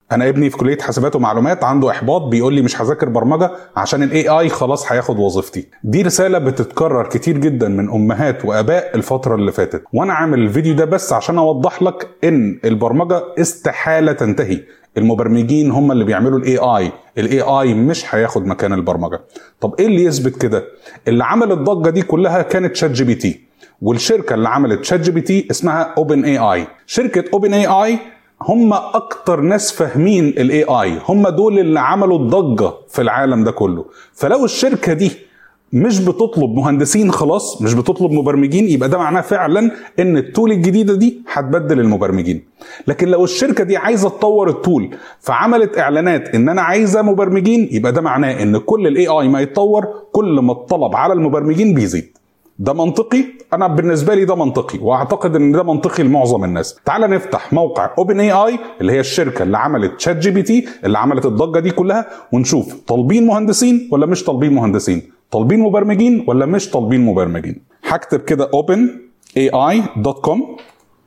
انا ابني في كليه حاسبات ومعلومات عنده احباط بيقول لي مش هذاكر برمجه عشان الاي اي خلاص هياخد وظيفتي دي رساله بتتكرر كتير جدا من امهات واباء الفتره اللي فاتت وانا عامل الفيديو ده بس عشان اوضح لك ان البرمجه استحاله تنتهي المبرمجين هم اللي بيعملوا الاي اي الاي اي مش هياخد مكان البرمجه طب ايه اللي يثبت كده اللي عمل الضجه دي كلها كانت شات جي بي تي والشركه اللي عملت شات جي بي تي اسمها اوبن اي اي شركه اوبن اي اي هم اكتر ناس فاهمين الاي اي هم دول اللي عملوا الضجه في العالم ده كله فلو الشركه دي مش بتطلب مهندسين خلاص مش بتطلب مبرمجين يبقى ده معناه فعلا ان التول الجديده دي هتبدل المبرمجين لكن لو الشركه دي عايزه تطور التول فعملت اعلانات ان انا عايزه مبرمجين يبقى ده معناه ان كل الاي اي ما يتطور كل ما الطلب على المبرمجين بيزيد ده منطقي انا بالنسبه لي ده منطقي واعتقد ان ده منطقي لمعظم الناس تعال نفتح موقع اوبن اي اي اللي هي الشركه اللي عملت شات جي بي تي اللي عملت الضجه دي كلها ونشوف طالبين مهندسين ولا مش طالبين مهندسين طالبين مبرمجين ولا مش طالبين مبرمجين هكتب كده اوبن اي اي دوت كوم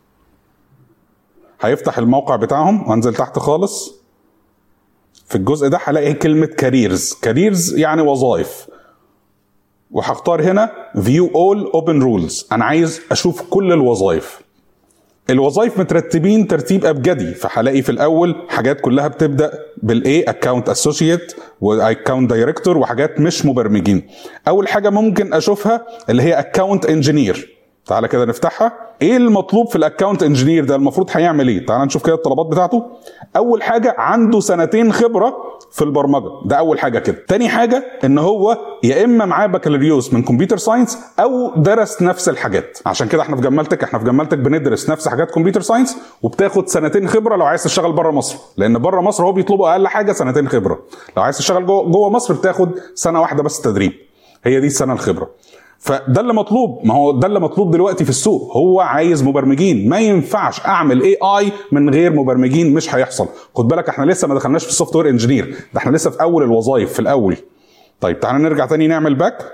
هيفتح الموقع بتاعهم وانزل تحت خالص في الجزء ده هلاقي كلمه كاريرز كاريرز يعني وظائف وهختار هنا فيو اول اوبن رولز انا عايز اشوف كل الوظائف الوظائف مترتبين ترتيب ابجدي فهلاقي في الاول حاجات كلها بتبدا بالاي اكونت اسوشيت واكونت دايركتور وحاجات مش مبرمجين اول حاجه ممكن اشوفها اللي هي اكونت انجينير تعالى كده نفتحها ايه المطلوب في الاكونت انجينير ده المفروض هيعمل ايه تعالى نشوف كده الطلبات بتاعته اول حاجه عنده سنتين خبره في البرمجه ده اول حاجه كده تاني حاجه ان هو يا اما معاه بكالوريوس من كمبيوتر ساينس او درس نفس الحاجات عشان كده احنا في جمالتك احنا في جمالتك بندرس نفس حاجات كمبيوتر ساينس وبتاخد سنتين خبره لو عايز تشتغل بره مصر لان بره مصر هو بيطلبوا اقل حاجه سنتين خبره لو عايز تشتغل جوه جوه مصر بتاخد سنه واحده بس تدريب هي دي السنه الخبره فده اللي مطلوب ما هو ده اللي مطلوب دلوقتي في السوق هو عايز مبرمجين ما ينفعش اعمل اي اي من غير مبرمجين مش هيحصل خد بالك احنا لسه ما دخلناش في السوفت وير انجينير ده احنا لسه في اول الوظائف في الاول طيب تعالى نرجع تاني نعمل باك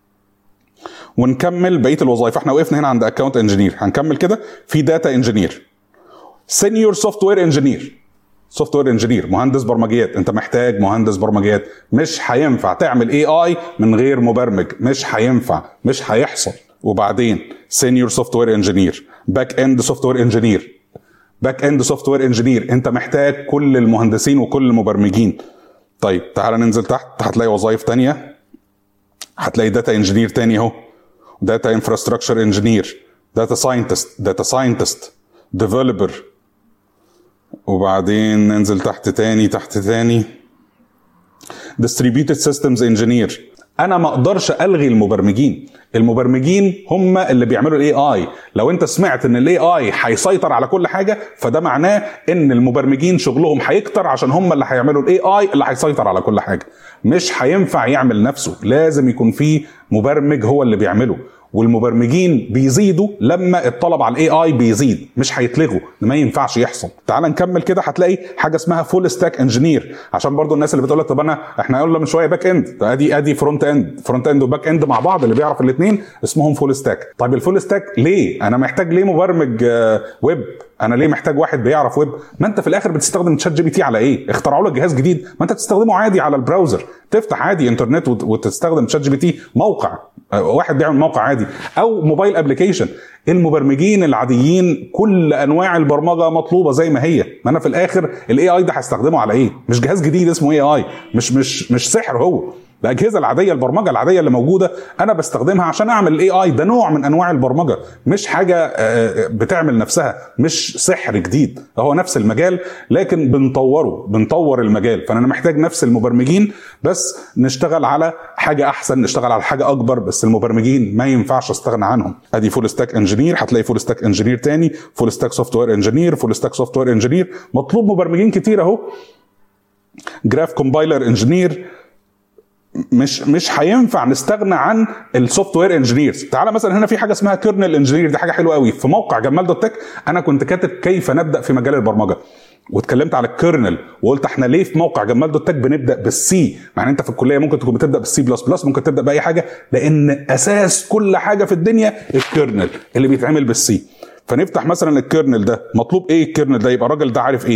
ونكمل بقيه الوظائف احنا وقفنا هنا عند اكونت انجينير هنكمل كده في داتا انجينير سينيور سوفت وير انجينير سوفت وير انجينير مهندس برمجيات انت محتاج مهندس برمجيات مش هينفع تعمل اي اي من غير مبرمج مش هينفع مش هيحصل وبعدين سينيور سوفت وير انجينير باك اند سوفت وير انجينير باك اند سوفت وير انجينير انت محتاج كل المهندسين وكل المبرمجين طيب تعال ننزل تحت هتلاقي وظائف تانية هتلاقي داتا انجينير تاني اهو داتا انفراستراكشر انجينير داتا ساينتست داتا ساينتست ديفلوبر وبعدين ننزل تحت تاني تحت تاني distributed systems engineer انا ما اقدرش الغي المبرمجين المبرمجين هم اللي بيعملوا الاي اي لو انت سمعت ان الاي اي هيسيطر على كل حاجه فده معناه ان المبرمجين شغلهم هيكتر عشان هم اللي هيعملوا الاي اي اللي هيسيطر على كل حاجه مش هينفع يعمل نفسه لازم يكون في مبرمج هو اللي بيعمله والمبرمجين بيزيدوا لما الطلب على الاي اي بيزيد مش هيتلغوا ما ينفعش يحصل تعال نكمل كده هتلاقي حاجه اسمها فول ستاك انجينير عشان برضو الناس اللي بتقول لك طب انا احنا قلنا من شويه باك اند ادي ادي فرونت اند فرونت اند وباك اند مع بعض اللي بيعرف الاثنين اسمهم فول ستاك طيب الفول ستاك ليه انا محتاج ليه مبرمج ويب انا ليه محتاج واحد بيعرف ويب ما انت في الاخر بتستخدم تشات جي بي تي على ايه اخترعوا لك جهاز جديد ما انت تستخدمه عادي على البراوزر تفتح عادي انترنت وتستخدم تشات جي بي تي موقع واحد بيعمل موقع عادي او موبايل ابلكيشن المبرمجين العاديين كل انواع البرمجه مطلوبه زي ما هي ما انا في الاخر الاي اي ده هستخدمه على ايه مش جهاز جديد اسمه اي اي مش مش مش سحر هو الاجهزه العاديه البرمجه العاديه اللي موجوده انا بستخدمها عشان اعمل الاي اي ده نوع من انواع البرمجه مش حاجه بتعمل نفسها مش سحر جديد هو نفس المجال لكن بنطوره بنطور المجال فانا محتاج نفس المبرمجين بس نشتغل على حاجه احسن نشتغل على حاجه اكبر بس المبرمجين ما ينفعش استغنى عنهم ادي فول ستاك انجينير هتلاقي فول ستاك انجينير تاني فول ستاك سوفت وير انجينير فول ستاك سوفت وير انجينير مطلوب مبرمجين كتير اهو جراف كومبايلر انجينير مش مش هينفع نستغنى عن السوفت وير انجينيرز تعالى مثلا هنا في حاجه اسمها كيرنل انجينير دي حاجه حلوه قوي في موقع جمال دوت تك انا كنت كاتب كيف نبدا في مجال البرمجه واتكلمت على الكيرنل وقلت احنا ليه في موقع جمال دوت تك بنبدا بالسي مع ان انت في الكليه ممكن تكون بتبدا بالسي بلس بلس ممكن تبدا باي حاجه لان اساس كل حاجه في الدنيا الكيرنل اللي بيتعمل بالسي فنفتح مثلا الكيرنل ده مطلوب ايه الكيرنل ده يبقى الراجل ده عارف ايه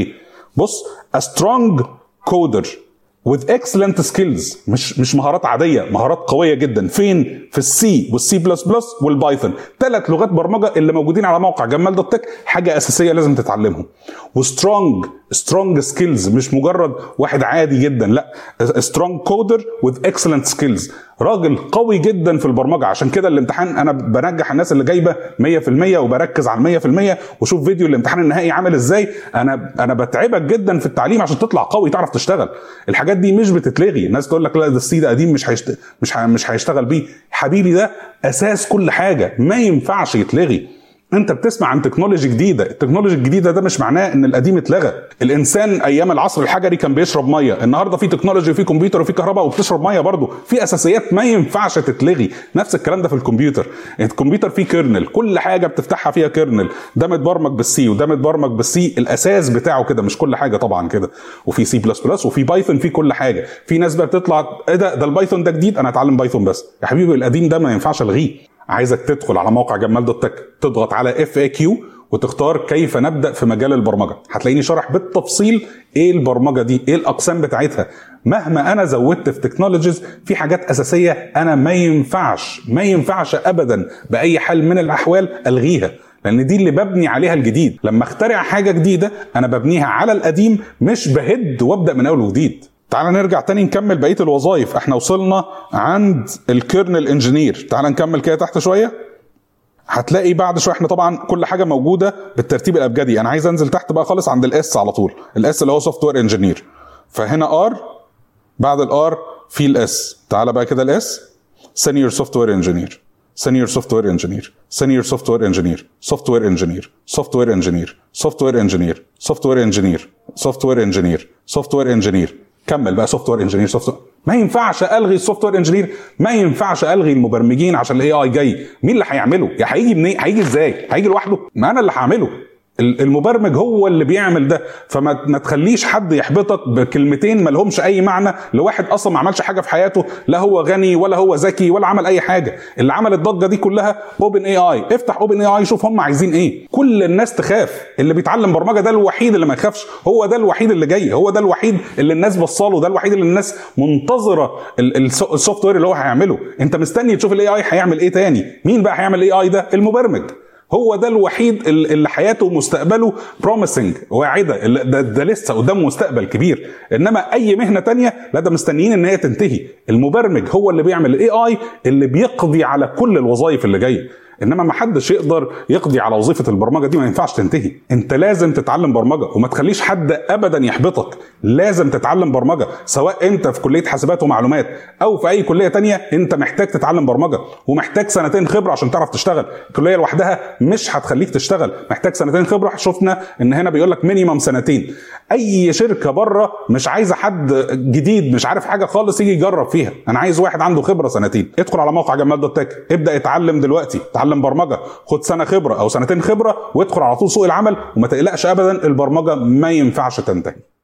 بص a strong coder with excellent skills مش مش مهارات عاديه مهارات قويه جدا فين في السي والسي بلس بلس والبايثون ثلاث لغات برمجه اللي موجودين على موقع جمال دوت تك حاجه اساسيه لازم تتعلمهم وسترونج سترونج سكيلز مش مجرد واحد عادي جدا لا سترونج كودر with excellent سكيلز راجل قوي جدا في البرمجه عشان كده الامتحان انا بنجح الناس اللي جايبه 100% وبركز على 100% وشوف فيديو الامتحان النهائي عامل ازاي انا انا بتعبك جدا في التعليم عشان تطلع قوي تعرف تشتغل الحاجات دي مش بتتلغي الناس تقول لك لا ده السي ده قديم مش هيشت... مش ه... مش هيشتغل بيه حبيبي ده اساس كل حاجه ما ينفعش يتلغي انت بتسمع عن تكنولوجي جديده التكنولوجي الجديده ده مش معناه ان القديم اتلغى الانسان ايام العصر الحجري كان بيشرب ميه النهارده في تكنولوجي وفي كمبيوتر وفي كهرباء وبتشرب ميه برضه في اساسيات ما ينفعش تتلغي نفس الكلام ده في الكمبيوتر الكمبيوتر فيه كيرنل كل حاجه بتفتحها فيها كيرنل ده متبرمج بالسي وده متبرمج بالسي الاساس بتاعه كده مش كل حاجه طبعا كده وفي سي بلس بلس وفي بايثون في كل حاجه في ناس بقى بتطلع ايه ده ده البايثون ده جديد انا اتعلم بايثون بس يا حبيبي القديم ده ما ينفعش الغيه عايزك تدخل على موقع جمال دوت تك تضغط على اف اي كيو وتختار كيف نبدا في مجال البرمجه هتلاقيني شارح بالتفصيل ايه البرمجه دي ايه الاقسام بتاعتها مهما انا زودت في تكنولوجيز في حاجات اساسيه انا ما ينفعش ما ينفعش ابدا باي حال من الاحوال الغيها لان دي اللي ببني عليها الجديد لما اخترع حاجه جديده انا ببنيها على القديم مش بهد وابدا من اول وجديد تعال نرجع تاني نكمل بقيه الوظائف احنا وصلنا عند الكيرنل انجينير تعال نكمل كده تحت شويه هتلاقي بعد شويه احنا طبعا كل حاجه موجوده بالترتيب الابجدي انا عايز انزل تحت بقى خالص عند الاس على طول الاس اللي هو سوفت وير انجينير فهنا ار بعد الار في الاس تعال بقى كده الاس سينيور سوفت وير انجينير سينيور سوفت وير انجينير سينيور سوفت وير انجينير سوفت وير انجينير سوفت وير انجينير سوفت وير انجينير سوفت وير انجينير سوفت وير انجينير سوفت وير انجينير كمل بقى سوفت وير انجينير سوفت ما ينفعش الغي السوفت وير انجينير ما ينفعش الغي المبرمجين عشان الاي اي جاي مين اللي هيعمله يا هيجي منين هيجي ازاي هيجي لوحده ما انا اللي هعمله المبرمج هو اللي بيعمل ده فما ما تخليش حد يحبطك بكلمتين ما لهمش اي معنى لواحد اصلا ما عملش حاجه في حياته لا هو غني ولا هو ذكي ولا عمل اي حاجه اللي عمل الضجه دي كلها اوبن اي اي افتح اوبن اي اي شوف هم عايزين ايه كل الناس تخاف اللي بيتعلم برمجه ده الوحيد اللي ما يخافش هو ده الوحيد اللي جاي هو ده الوحيد اللي الناس بصاله ده الوحيد اللي الناس منتظره السوفت وير اللي هو هيعمله انت مستني تشوف الاي اي هيعمل ايه تاني مين بقى هيعمل الاي اي ده المبرمج هو ده الوحيد اللي حياته ومستقبله بروميسنج واعده ده, ده لسه قدامه مستقبل كبير انما اي مهنه تانية لا ده مستنيين ان هي تنتهي المبرمج هو اللي بيعمل الاي اي اللي بيقضي على كل الوظائف اللي جايه انما ما حدش يقدر يقضي على وظيفه البرمجه دي ما ينفعش تنتهي انت لازم تتعلم برمجه وما تخليش حد ابدا يحبطك لازم تتعلم برمجه سواء انت في كليه حاسبات ومعلومات او في اي كليه تانية انت محتاج تتعلم برمجه ومحتاج سنتين خبره عشان تعرف تشتغل الكليه لوحدها مش هتخليك تشتغل محتاج سنتين خبره شفنا ان هنا بيقول لك مينيمم سنتين اي شركه بره مش عايزه حد جديد مش عارف حاجه خالص يجي يجرب فيها انا عايز واحد عنده خبره سنتين ادخل على موقع جمال دوت تك ابدا اتعلم دلوقتي اتعلم برمجه خد سنه خبره او سنتين خبره وادخل على طول سوق العمل وما تقلقش ابدا البرمجه ما ينفعش تنتهي